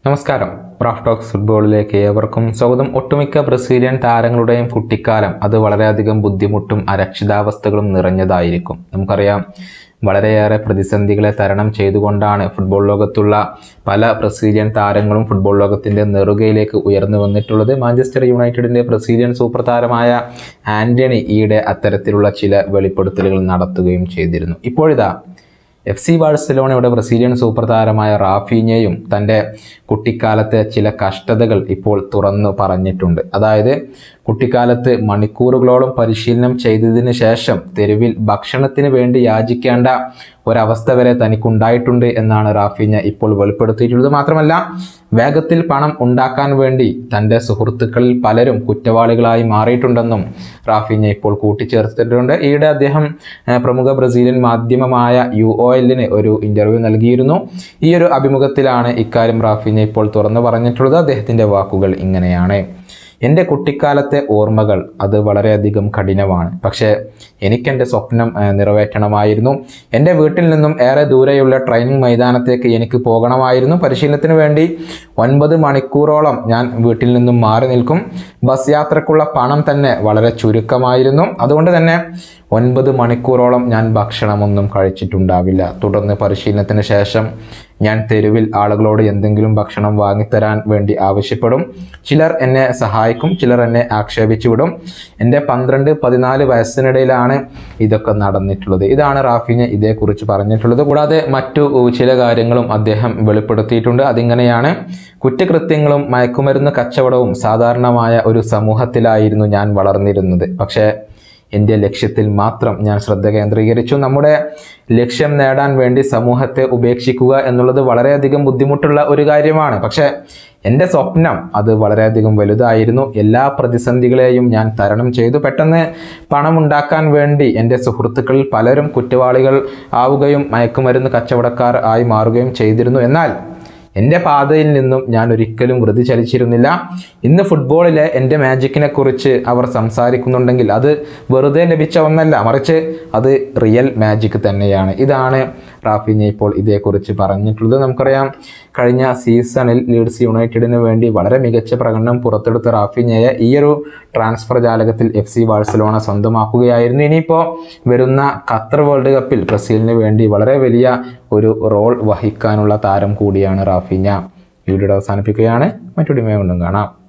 നമസ്കാരം Raf talks ഫുട്ബോളിലേക്ക് ഏവർക്കും സ്വാഗതം ഒട്ടുമിക്ക ബ്രസീലിയൻ താരങ്ങളുടെയും കുട്ടിക്കാലം അത് വളരെയധികം ബുദ്ധിമുട്ടും അരക്ഷിതാവസ്ഥകളും നിറഞ്ഞതായിരിക്കും നമുക്കറിയാം വളരെയേറെ പ്രതിസന്ധികളെ തരണം ചെയ്തുകൊണ്ടാണ് ഫുട്ബോൾ ലോകത്തുള്ള പല ബ്രസീലിയൻ താരങ്ങളും ഫുട്ബോൾ ലോകത്തിൻ്റെ നെറുകയിലേക്ക് ഉയർന്നു വന്നിട്ടുള്ളത് മാഞ്ചസ്റ്റർ യുണൈറ്റഡിൻ്റെ ബ്രസീലിയൻ സൂപ്പർ താരമായ ആന്റണി ഈയിടെ അത്തരത്തിലുള്ള ചില വെളിപ്പെടുത്തലുകൾ നടത്തുകയും ചെയ്തിരുന്നു ഇപ്പോഴിതാ എഫ് സി ബാഴ്സലോണയുടെ ബ്രസീലിയൻ സൂപ്പർ താരമായ റാഫീഞ്ഞയും തൻ്റെ കുട്ടിക്കാലത്തെ ചില കഷ്ടതകൾ ഇപ്പോൾ തുറന്നു പറഞ്ഞിട്ടുണ്ട് അതായത് കുട്ടിക്കാലത്ത് മണിക്കൂറുകളോളം പരിശീലനം ചെയ്തതിന് ശേഷം തെരുവിൽ ഭക്ഷണത്തിന് വേണ്ടി യാചിക്കേണ്ട ഒരവസ്ഥ വരെ തനിക്കുണ്ടായിട്ടുണ്ട് എന്നാണ് റാഫീഞ്ഞ ഇപ്പോൾ വെളിപ്പെടുത്തിയിട്ടുള്ളത് മാത്രമല്ല വേഗത്തിൽ പണം ഉണ്ടാക്കാൻ വേണ്ടി തൻ്റെ സുഹൃത്തുക്കളിൽ പലരും കുറ്റവാളികളായി മാറിയിട്ടുണ്ടെന്നും റാഫീഞ്ഞ ഇപ്പോൾ കൂട്ടിച്ചേർത്തിട്ടുണ്ട് ഈയിടെ അദ്ദേഹം ഏഹ്, പ്രമുഖ ബ്രസീലിയൻ മാധ്യമമായ യു ഒ എല്ലിന് ഒരു ഇൻ്റർവ്യൂ നൽകിയിരുന്നു ഈ ഒരു അഭിമുഖത്തിലാണ് ഇക്കാര്യം റാഫീഞ്ഞ ഇപ്പോൾ തുറന്നു പറഞ്ഞിട്ടുള്ളത് അദ്ദേഹത്തിൻ്റെ വാക്കുകൾ ഇങ്ങനെയാണ് എൻ്റെ കുട്ടിക്കാലത്തെ ഓർമ്മകൾ അത് വളരെയധികം കഠിനമാണ് പക്ഷേ എനിക്കെൻ്റെ സ്വപ്നം ഏഹ്, നിറവേറ്റണമായിരുന്നു എൻ്റെ വീട്ടിൽ നിന്നും ഏറെ ദൂരെയുള്ള ട്രെയിനിങ് മൈതാനത്തേക്ക് എനിക്ക് പോകണമായിരുന്നു പരിശീലനത്തിന് വേണ്ടി ഒൻപത് മണിക്കൂറോളം ഞാൻ വീട്ടിൽ നിന്നും മാറി നിൽക്കും ബസ് യാത്രക്കുള്ള പണം തന്നെ വളരെ ചുരുക്കമായിരുന്നു അതുകൊണ്ട് തന്നെ ഒൻപത് മണിക്കൂറോളം ഞാൻ ഭക്ഷണമൊന്നും കഴിച്ചിട്ടുണ്ടാവില്ല തുടർന്ന് പരിശീലനത്തിന് ശേഷം ഞാൻ തെരുവിൽ ആളുകളോട് എന്തെങ്കിലും ഭക്ഷണം വാങ്ങിത്തരാൻ വേണ്ടി ആവശ്യപ്പെടും ചിലർ എന്നെ സഹായിക്കും ചിലർ എന്നെ ആക്ഷേപിച്ചു വിടും എൻ്റെ പന്ത്രണ്ട് പതിനാല് വയസ്സിനിടയിലാണ് ഇതൊക്കെ നടന്നിട്ടുള്ളത് ഇതാണ് റാഫിന് ഇതേക്കുറിച്ച് പറഞ്ഞിട്ടുള്ളത് കൂടാതെ മറ്റു ചില കാര്യങ്ങളും അദ്ദേഹം വെളിപ്പെടുത്തിയിട്ടുണ്ട് അതിങ്ങനെയാണ് കുറ്റകൃത്യങ്ങളും മയക്കുമരുന്ന് കച്ചവടവും സാധാരണമായ ഒരു സമൂഹത്തിലായിരുന്നു ഞാൻ വളർന്നിരുന്നത് പക്ഷേ എൻ്റെ ലക്ഷ്യത്തിൽ മാത്രം ഞാൻ ശ്രദ്ധ കേന്ദ്രീകരിച്ചു നമ്മുടെ ലക്ഷ്യം നേടാൻ വേണ്ടി സമൂഹത്തെ ഉപേക്ഷിക്കുക എന്നുള്ളത് വളരെയധികം ബുദ്ധിമുട്ടുള്ള ഒരു കാര്യമാണ് പക്ഷേ എൻ്റെ സ്വപ്നം അത് വളരെയധികം വലുതായിരുന്നു എല്ലാ പ്രതിസന്ധികളെയും ഞാൻ തരണം ചെയ്തു പെട്ടെന്ന് പണമുണ്ടാക്കാൻ വേണ്ടി എൻ്റെ സുഹൃത്തുക്കളിൽ പലരും കുറ്റവാളികൾ ആവുകയും മയക്കുമരുന്ന് കച്ചവടക്കാർ ആയി മാറുകയും ചെയ്തിരുന്നു എന്നാൽ എൻ്റെ പാതയിൽ നിന്നും ഞാൻ ഒരിക്കലും വൃതി ചലിച്ചിരുന്നില്ല ഇന്ന് ഫുട്ബോളിലെ എൻ്റെ മാജിക്കിനെ കുറിച്ച് അവർ സംസാരിക്കുന്നുണ്ടെങ്കിൽ അത് വെറുതെ ലഭിച്ച ഒന്നല്ല മറിച്ച് അത് റിയൽ മാജിക് തന്നെയാണ് ഇതാണ് റാഫിഞ്ഞ ഇപ്പോൾ ഇതേക്കുറിച്ച് പറഞ്ഞിട്ടുള്ളത് നമുക്കറിയാം കഴിഞ്ഞ സീസണിൽ ലീഡ്സ് യുണൈറ്റഡിന് വേണ്ടി വളരെ മികച്ച പ്രകടനം പുറത്തെടുത്ത റാഫിഞ്ഞയെ ഈയൊരു ട്രാൻസ്ഫർ ജാലകത്തിൽ എഫ് സി ബാഴ്സലോണ സ്വന്തമാക്കുകയായിരുന്നു ഇനിയിപ്പോൾ വരുന്ന ഖത്തർ വേൾഡ് കപ്പിൽ ബ്രസീലിന് വേണ്ടി വളരെ വലിയ ഒരു റോൾ വഹിക്കാനുള്ള താരം കൂടിയാണ് റാഫിഞ്ഞ വീഡിയോ അവസാനിപ്പിക്കുകയാണ് മറ്റൊരു കൊണ്ടും കാണാം